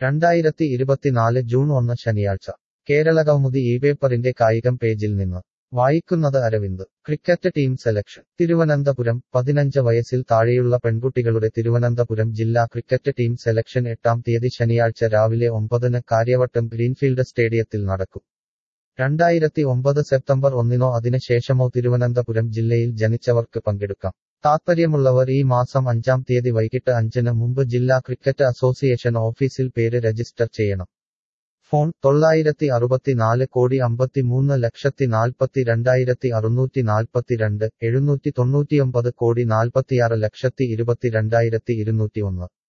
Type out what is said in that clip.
രണ്ടായിരത്തി ഇരുപത്തിനാല് ജൂൺ ഒന്ന് ശനിയാഴ്ച കേരളകൗമുദി ഈ പേപ്പറിന്റെ കായികം പേജിൽ നിന്ന് വായിക്കുന്നത് Aravind cricket team selection Thiruvananthapuram പതിനഞ്ച് വയസ്സിൽ താഴെയുള്ള പെൺകുട്ടികളുടെ തിരുവനന്തപുരം ജില്ലാ ക്രിക്കറ്റ് ടീം സെലക്ഷൻ എട്ടാം തീയതി ശനിയാഴ്ച രാവിലെ ഒമ്പതിന് കാര്യവട്ടം ഗ്രീൻഫീൽഡ് സ്റ്റേഡിയത്തിൽ നടക്കും രണ്ടായിരത്തി ഒമ്പത് സെപ്റ്റംബർ ഒന്നിനോ അതിന് ശേഷമോ തിരുവനന്തപുരം ജില്ലയിൽ ജനിച്ചവർക്ക് പങ്കെടുക്കാം താത്പര്യമുള്ളവർ ഈ മാസം അഞ്ചാം തീയതി വൈകിട്ട് അഞ്ചിന് മുമ്പ് ജില്ലാ ക്രിക്കറ്റ് അസോസിയേഷൻ ഓഫീസിൽ പേര് രജിസ്റ്റർ ചെയ്യണം ഫോൺ തൊള്ളായിരത്തി അറുപത്തിനാല് കോടി അമ്പത്തിമൂന്ന് ലക്ഷത്തി നാൽപ്പത്തി രണ്ടായിരത്തി അറുന്നൂറ്റി നാൽപ്പത്തിരണ്ട് എഴുന്നൂറ്റി തൊണ്ണൂറ്റിയൊമ്പത് കോടി നാൽപ്പത്തിയാറ് ലക്ഷത്തി ഇരുപത്തിരണ്ടായിരത്തി ഇരുന്നൂറ്റി ഒന്ന്